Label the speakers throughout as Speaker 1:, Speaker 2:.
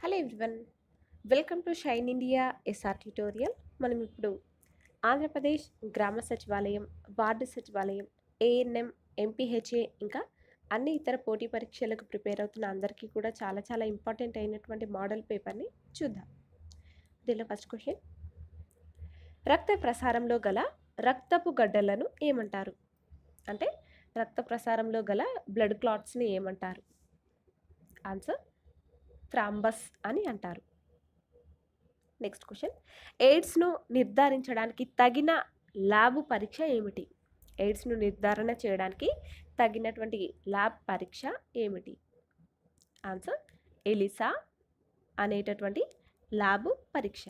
Speaker 1: hello everyone welcome to shine India SR tutorial మనం ఇప్పుడు ఆంధ్రప్రదేశ్ గ్రామ సచివాలయం వార్డు సచివాలయం ఏఎన్ఎం ఎంపీహెచ్ఏ ఇంకా అన్ని ఇతర పోటీ పరీక్షలకు ప్రిపేర్ అవుతున్న అందరికీ కూడా చాలా చాలా ఇంపార్టెంట్ అయినటువంటి మోడల్ పేపర్ని చూద్దాం దీనిలో ఫస్ట్ క్వశ్చన్ రక్త ప్రసారంలో గల రక్తపు గడ్డలను ఏమంటారు అంటే రక్త ప్రసారంలో గల బ్లడ్ క్లాట్స్ని ఏమంటారు ఆన్సర్ థ్రాంబస్ అని అంటారు నెక్స్ట్ క్వశ్చన్ ఎయిడ్స్ను నిర్ధారించడానికి తగిన ల్యాబ్ పరీక్ష ఏమిటి ఎయిడ్స్ను నిర్ధారణ చేయడానికి తగినటువంటి ల్యాబ్ పరీక్ష ఏమిటి ఆన్సర్ ఎలిసా అనేటటువంటి ల్యాబ్ పరీక్ష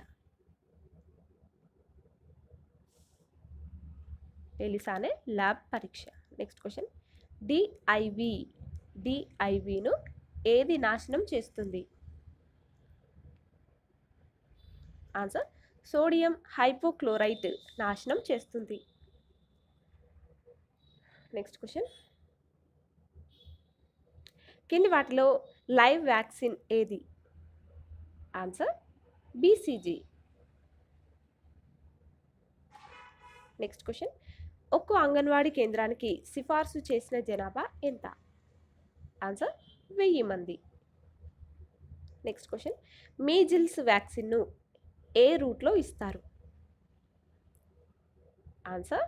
Speaker 1: ఎలిసా అనే ల్యాబ్ పరీక్ష నెక్స్ట్ క్వశ్చన్ డిఐవి డిఐవిను ఏది నాశనం చేస్తుంది ఆన్సర్ సోడియం హైపోక్లోరైట్ నాశనం చేస్తుంది నెక్స్ట్ క్వశ్చన్ కింది వాటిలో లైవ్ వ్యాక్సిన్ ఏది ఆన్సర్ బీసీజీ నెక్స్ట్ క్వశ్చన్ ఒక్కో అంగన్వాడీ కేంద్రానికి సిఫార్సు చేసిన జనాభా ఎంత ఆన్సర్ వెయ్యి మంది నెక్స్ట్ క్వశ్చన్ మీజిల్స్ వ్యాక్సిన్ను ఏ రూట్లో ఇస్తారు ఆన్సర్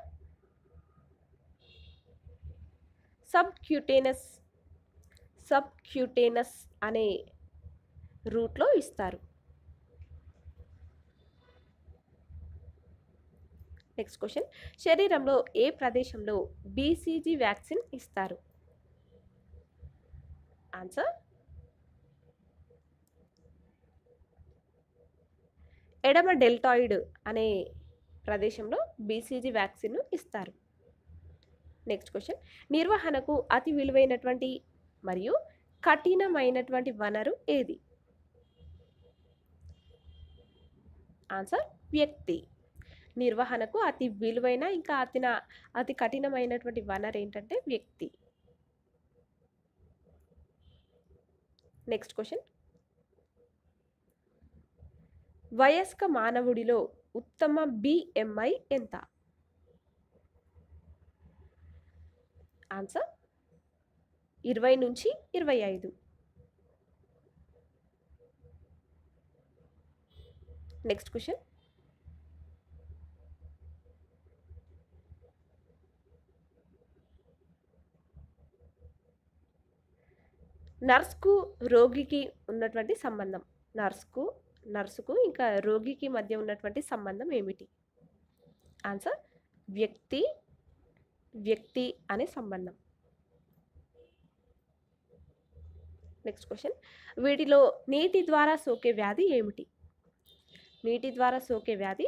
Speaker 1: సబ్క్యూటేనస్ సబ్క్యూటేనస్ అనే రూట్లో ఇస్తారు నెక్స్ట్ క్వశ్చన్ శరీరంలో ఏ ప్రదేశంలో బీసీజీ వ్యాక్సిన్ ఇస్తారు ఆన్సర్ ఎడమ డెల్టాయిడ్ అనే ప్రదేశంలో బీసీజీ వ్యాక్సిన్ను ఇస్తారు నెక్స్ట్ క్వశ్చన్ నిర్వహణకు అతి విలువైనటువంటి మరియు కఠినమైనటువంటి వనరు ఏది ఆన్సర్ వ్యక్తి నిర్వహణకు అతి విలువైన ఇంకా అతిన అతి కఠినమైనటువంటి వనరు ఏంటంటే వ్యక్తి నెక్స్ట్ క్వశ్చన్ వయస్క మానవుడిలో ఉత్తమ బిఎంఐ ఎంత ఆన్సర్ ఇరవై నుంచి ఇరవై ఐదు నెక్స్ట్ క్వశ్చన్ నర్స్కు రోగికి ఉన్నటువంటి సంబంధం నర్స్కు నర్సుకు ఇంకా రోగికి మధ్య ఉన్నటువంటి సంబంధం ఏమిటి ఆన్సర్ వ్యక్తి వ్యక్తి అనే సంబంధం నెక్స్ట్ క్వశ్చన్ వీటిలో నీటి ద్వారా సోకే వ్యాధి ఏమిటి నీటి ద్వారా సోకే వ్యాధి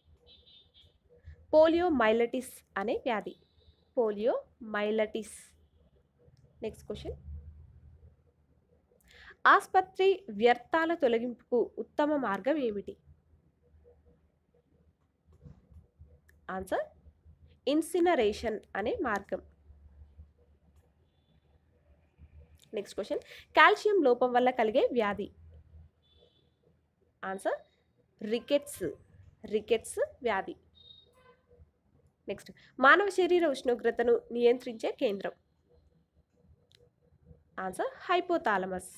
Speaker 1: పోలియో మైలటిస్ అనే వ్యాధి పోలియో మైలటిస్ నెక్స్ట్ క్వశ్చన్ ఆసుపత్రి వ్యర్థాల తొలగింపుకు ఉత్తమ మార్గం ఏమిటి ఆన్సర్ ఇన్సినరేషన్ అనే మార్గం నెక్స్ట్ క్వశ్చన్ కాల్షియం లోపం వల్ల కలిగే వ్యాధి ఆన్సర్ రికెట్స్ రికెట్స్ వ్యాధి నెక్స్ట్ మానవ శరీర ఉష్ణోగ్రతను నియంత్రించే కేంద్రం ఆన్సర్ హైపోతాలమస్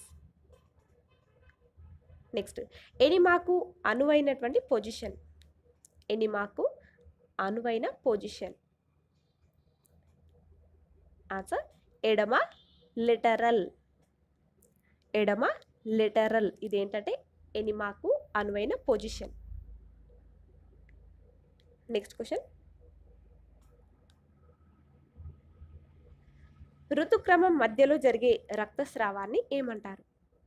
Speaker 1: నెక్స్ట్ ఎనిమాకు అనువైనటువంటి పొజిషన్ ఎనిమాకు అనువైన పొజిషన్ ఆన్సర్ ఎడమ లిటరల్ ఎడమ లిటరల్ ఇదేంటంటే ఎనిమాకు అనువైన పొజిషన్ నెక్స్ట్ క్వశ్చన్ ఋతుక్రమం మధ్యలో జరిగే రక్తస్రావాన్ని ఏమంటారు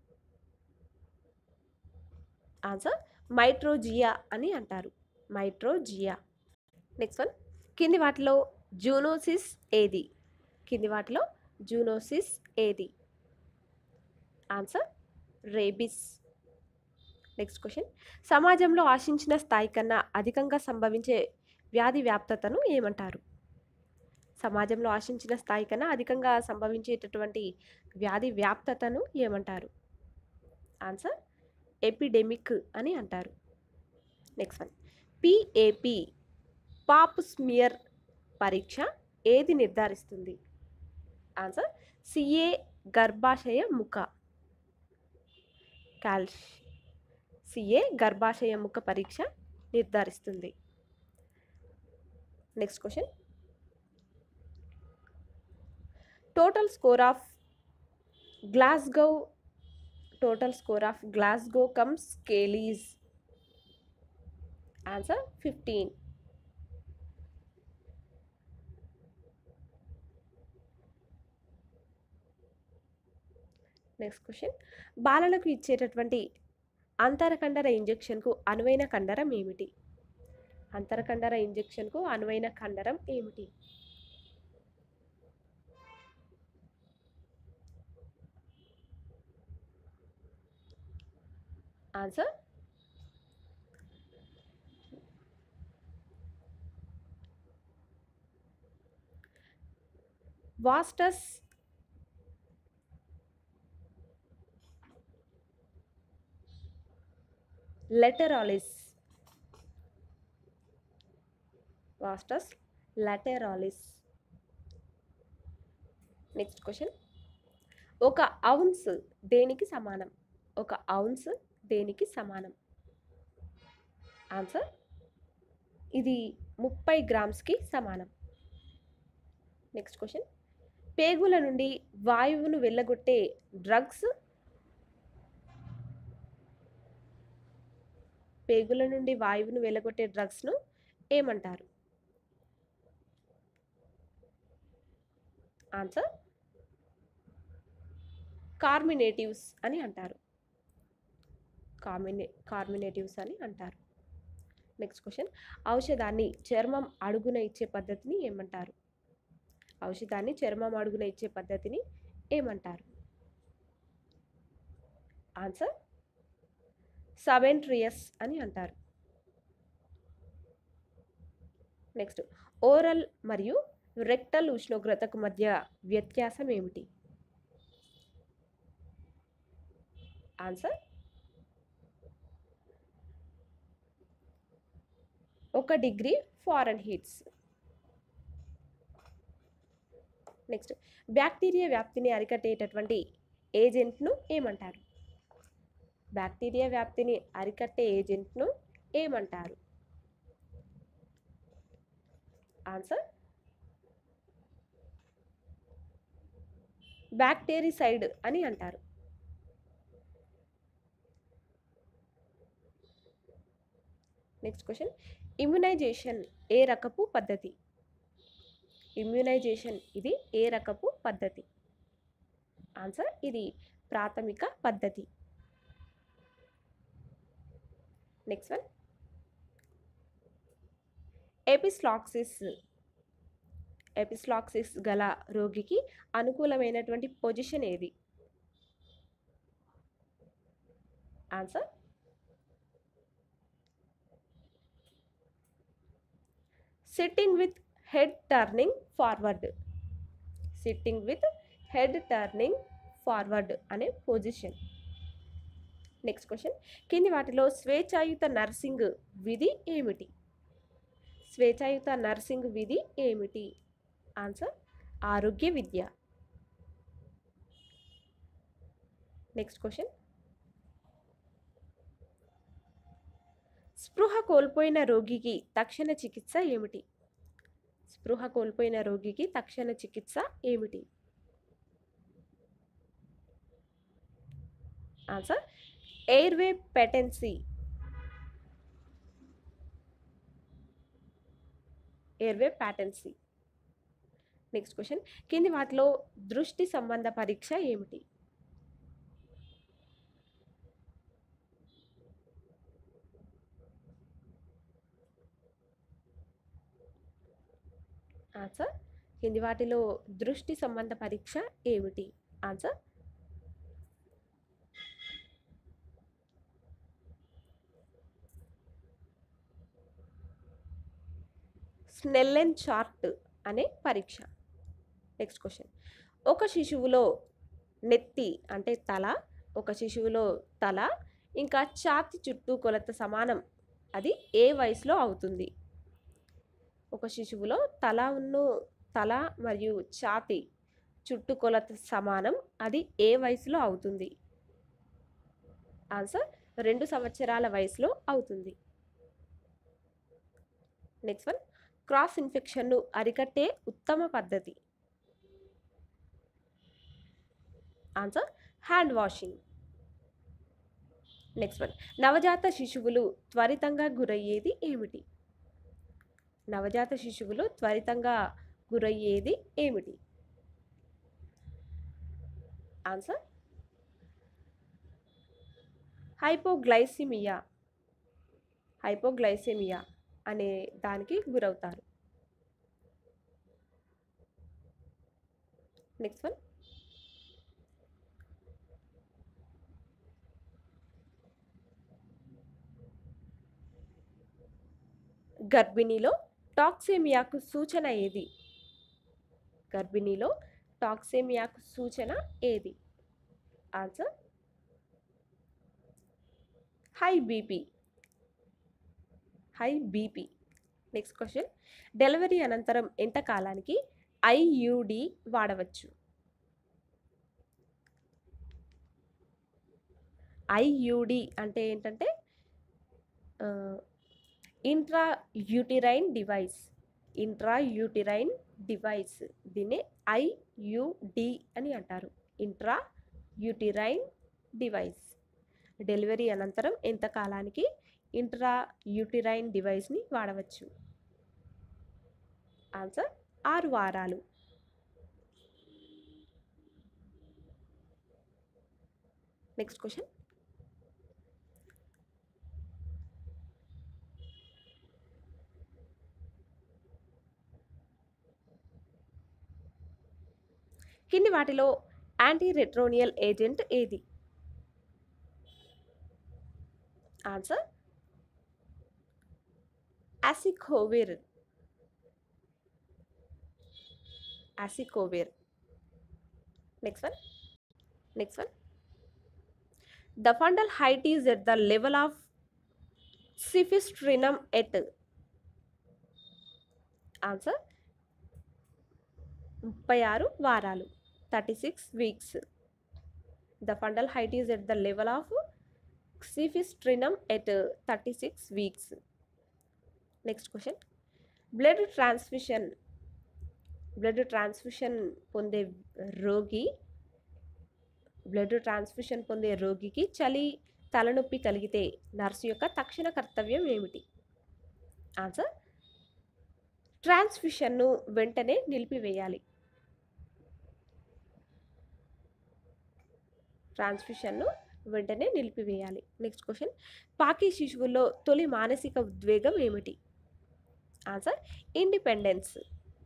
Speaker 1: ఆన్సర్ మైట్రోజియా అని అంటారు మైట్రోజియా నెక్స్ట్ వన్ కింది వాటిలో జూనోసిస్ ఏది కింది వాటిలో జూనోసిస్ ఏది ఆన్సర్ రేబిస్ నెక్స్ట్ క్వశ్చన్ సమాజంలో ఆశించిన స్థాయి కన్నా అధికంగా సంభవించే వ్యాధి వ్యాప్తతను ఏమంటారు సమాజంలో ఆశించిన స్థాయి కన్నా అధికంగా సంభవించేటటువంటి వ్యాధి వ్యాప్తతను ఏమంటారు ఆన్సర్ ఎపిడెమిక్ అని అంటారు next one PAP pap smear పరీక్ష ఏది నిర్ధారిస్తుంది ఆన్సర్ సిఏ గర్భాశయ ముఖ కాల్ష్ సిఏ గర్భాశయ ముఖ పరీక్ష నిర్ధారిస్తుంది next question total score of Glasgow total score of Glasgow coma scale is answer fifteen next question బాలలకు ఇచ్చేటటువంటి అంతరకండర ఇంజెక్షన్కు అనువైన కండరం ఏమిటి అంతరకండర ఇంజెక్షన్కు అనువైన కండరం ఏమిటి answer vastus lateralis vastus lateralis next question ఒక ఔన్స్ దేనికి సమానం ఒక ఔన్స్ దేనికి సమానం ఆన్సర్ ఇది ముప్పై గ్రామ్స్కి సమానం నెక్స్ట్ క్వశ్చన్ పేగుల నుండి వాయువును వెళ్ళగొట్టే డ్రగ్స్ పేగుల నుండి వాయువును వెళ్ళగొట్టే డ్రగ్స్ను ఏమంటారు ఆన్సర్ కార్మినేటివ్స్ అని అంటారు కార్మినే కార్మినేటివ్స్ అని అంటారు నెక్స్ట్ క్వశ్చన్ ఔషధాన్ని చర్మం అడుగున ఇచ్చే పద్ధతిని ఏమంటారు ఔషధాన్ని చర్మం అడుగున ఇచ్చే పద్ధతిని ఏమంటారు ఆన్సర్ సబెంట్రియస్ అని అంటారు నెక్స్ట్ ఓరల్ మరియు రెక్టల్ ఉష్ణోగ్రతకు మధ్య వ్యత్యాసం ఏమిటి ఆన్సర్ ఒక degree Fahrenheit next bacteria వ్యాప్తిని అరికట్టేటటువంటి ఏజెంట్ను ఏమంటారు బ్యాక్టీరియా వ్యాప్తిని అరికట్టే ఏజెంట్ను ఏమంటారు ఆన్సర్ బ్యాక్టీరిసైడ్ అని అంటారు నెక్స్ట్ క్వశ్చన్ ఇమ్యునైజేషన్ ఏ రకపు పద్ధతి ఇమ్యునైజేషన్ ఇది ఏ రకపు పద్ధతి ఆన్సర్ ఇది ప్రాథమిక పద్ధతి నెక్స్ట్ వన్ ఎపిస్లాక్సిస్ ఎపిస్లాక్సిస్ గల రోగికి అనుకూలమైనటువంటి పొజిషన్ ఏది answer sitting with head turning forward sitting with head turning forward అనే పొజిషన్ నెక్స్ట్ క్వశ్చన్ కింది వాటిలో స్వేచ్ఛాయుత నర్సింగ్ విధి ఏమిటి స్వేచ్ఛాయుత నర్సింగ్ విధి ఏమిటి ఆన్సర్ ఆరోగ్య విద్య నెక్స్ట్ క్వశ్చన్ స్పృహ కోల్పోయిన రోగికి తక్షణ చికిత్స ఏమిటి స్పృహ కోల్పోయిన రోగికి తక్షణ చికిత్స ఏమిటి answer airway patency airway patency next question కింది వాటిలో దృష్టి సంబంధ పరీక్ష ఏమిటి ఆన్సర్ కింది వాటిలో దృష్టి సంబంధ పరీక్ష ఏమిటి ఆన్సర్ స్నెల్లెన్ చార్ట్ అనే పరీక్ష నెక్స్ట్ క్వశ్చన్ ఒక శిశువులో నెత్తి అంటే తల ఒక శిశువులో తల ఇంకా ఛాతి చుట్టూ కొలత సమానం అది ఏ వయసులో అవుతుంది ఒక శిశువులో తల ఉన్ను తల మరియు ఛాతి చుట్టూ కొలత సమానం అది ఏ వయసులో అవుతుంది ఆన్సర్ రెండు సంవత్సరాల వయసులో అవుతుంది నెక్స్ట్ వన్ క్రాస్ ఇన్ఫెక్షన్ను అరికట్టే ఉత్తమ పద్ధతి answer hand washing next one నవజాత శిశువులు త్వరితంగా గురయ్యేది ఏమిటి నవజాత శిశువులు త్వరితంగా గురయ్యేది ఏమిటి ఆన్సర్ హైపోగ్లైసిమియా హైపోగ్లైసెమియా అనే దానికి గురవుతారు నెక్స్ట్ వన్ గర్భిణీలో టాక్సేమియాకు సూచన ఏది గర్భిణీలో టాక్సేమియాకు సూచన ఏది answer high BP high BP next question delivery అనంతరం ఎంత కాలానికి ఐయుడి వాడవచ్చు ఐయుడి అంటే ఏంటంటే intra uterine device intra uterine device దీన్ని ఐయుడి అని అంటారు ఇంట్రా యూటిరైన్ డివైస్ డెలివరీ అనంతరం ఎంత కాలానికి ఇంట్రా యూటిరైన్ డివైస్ని వాడవచ్చు ఆన్సర్ ఆరు వారాలు నెక్స్ట్ క్వశ్చన్ కింది వాటిలో యాంటీ రెట్రోనియల్ ఏజెంట్ ఏది answer acyclovir acyclovir next one next one the fundal height is at the level of xiphisternum at answer ముప్పై ఆరు వారాలు thirty six weeks the fundal height is at the level of xiphisternum at thirty six weeks next question blood transfusion blood transfusion పొందే రోగి blood transfusion పొందే రోగికి చలి తలనొప్పి కలిగితే నర్సు యొక్క తక్షణ కర్తవ్యం ఏమిటి ఆన్సర్ ట్రాన్స్ఫ్యూషన్ను వెంటనే నిలిపివేయాలి ట్రాన్స్ఫ్యూషన్ను వెంటనే నిలిపివేయాలి నెక్స్ట్ క్వశ్చన్ పాకి శిశువుల్లో తొలి మానసిక ఉద్వేగం ఏమిటి answer independence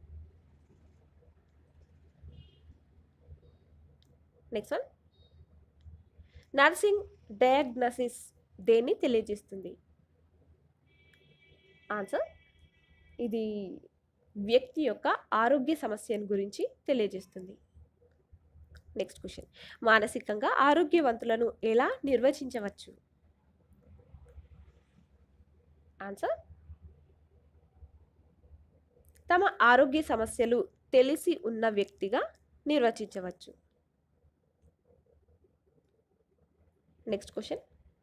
Speaker 1: next one nursing diagnosis దేన్ని తెలియజేస్తుంది ఆన్సర్ ఇది వ్యక్తి యొక్క ఆరోగ్య సమస్యను గురించి తెలియజేస్తుంది నెక్స్ట్ క్వశ్చన్ మానసికంగా ఆరోగ్యవంతులను ఎలా నిర్వచించవచ్చు ఆన్సర్ తమ ఆరోగ్య సమస్యలు తెలిసి ఉన్న వ్యక్తిగా నిర్వచించవచ్చు నెక్స్ట్ క్వశ్చన్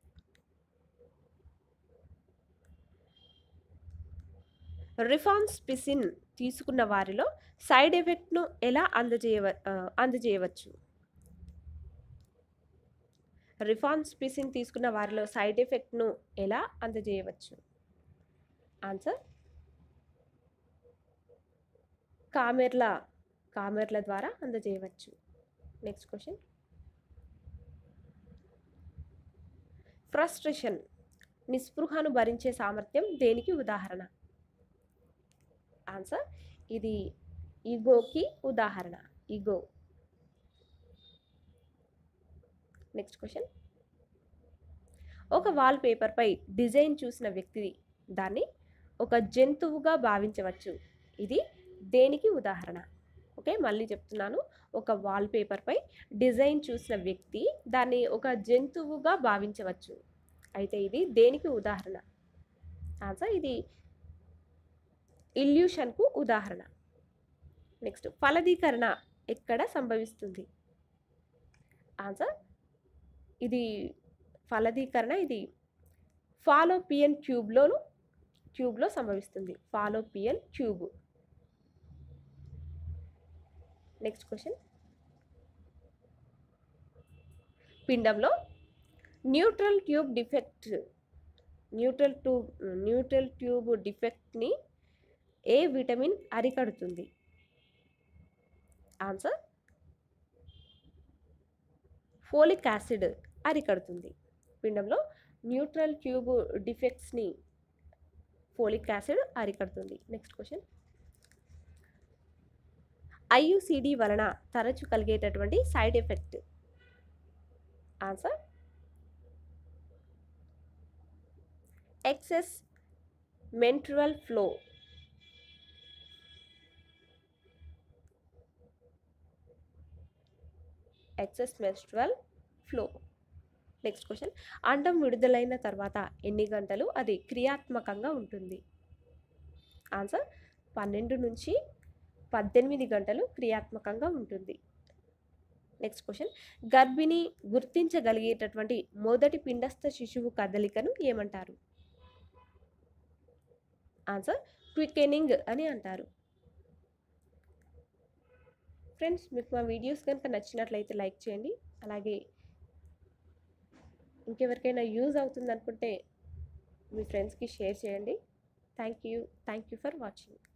Speaker 1: రిఫాన్స్పిసిన్ తీసుకున్న వారిలో సైడ్ ఎఫెక్ట్ను ఎలా అందజేయవ ఆ, అందజేయవచ్చు రిఫాన్స్పిసిన్ తీసుకున్న వారిలో సైడ్ ఎఫెక్ట్ను ఎలా అందజేయవచ్చు ఆన్సర్ కామెర్ల కామెర్ల ద్వారా అందజేయవచ్చు నెక్స్ట్ క్వశ్చన్ ఫ్రస్ట్రేషన్ నిస్పృహను భరించే సామర్థ్యం దేనికి ఉదాహరణ ఆన్సర్ ఇది ఈగోకి ఉదాహరణ ఈగో నెక్స్ట్ క్వశ్చన్ ఒక వాల్ పేపర్పై డిజైన్ చూసిన వ్యక్తి దాన్ని ఒక జంతువుగా భావించవచ్చు ఇది దేనికి ఉదాహరణ ఓకే మళ్ళీ చెప్తున్నాను ఒక వాల్ పేపర్పై డిజైన్ చూసిన వ్యక్తి దాన్ని ఒక జంతువుగా భావించవచ్చు అయితే ఇది దేనికి ఉదాహరణ ఆన్సర్ ఇది ఇల్యూషన్కు ఉదాహరణ నెక్స్ట్ ఫలదీకరణ ఎక్కడ సంభవిస్తుంది ఆన్సర్ ఇది ఫలదీకరణ ఇది ఫాలోపియన్ ట్యూబ్లోను ట్యూబ్లో సంభవిస్తుంది ఫాలోపియన్ ట్యూబ్ నెక్స్ట్ క్వశ్చన్ పిండంలో neutral tube defect neutral tube neutral tube డిఫెక్ట్ని ఏ విటమిన్ అరికడుతుంది ఆన్సర్ ఫోలిక్ యాసిడ్ అరికడుతుంది పిండంలో న్యూట్రల్ ట్యూబ్ డిఫెక్ట్స్ని ఫోలిక్ యాసిడ్ అరికడుతుంది నెక్స్ట్ క్వశ్చన్ ఐయుసిడి వలన తరచు కలిగేటటువంటి side effect answer excess menstrual flow excess menstrual flow next question అండం విడుదలైన తర్వాత ఎన్ని గంటలు అది క్రియాత్మకంగా ఉంటుంది ఆన్సర్ పన్నెండు నుంచి పద్దెనిమిది గంటలు క్రియాత్మకంగా ఉంటుంది నెక్స్ట్ క్వశ్చన్ గర్భిణి గుర్తించగలిగేటటువంటి మొదటి పిండస్థ శిశువు కదలికను ఏమంటారు ఆన్సర్ క్వికెనింగ్ అని అంటారు ఫ్రెండ్స్ మీకు మా వీడియోస్ కనుక నచ్చినట్లయితే లైక్ చేయండి అలాగే ఇంకెవరికైనా యూజ్ అవుతుంది అనుకుంటే మీ ఫ్రెండ్స్కి షేర్ చేయండి thank you thank you for watching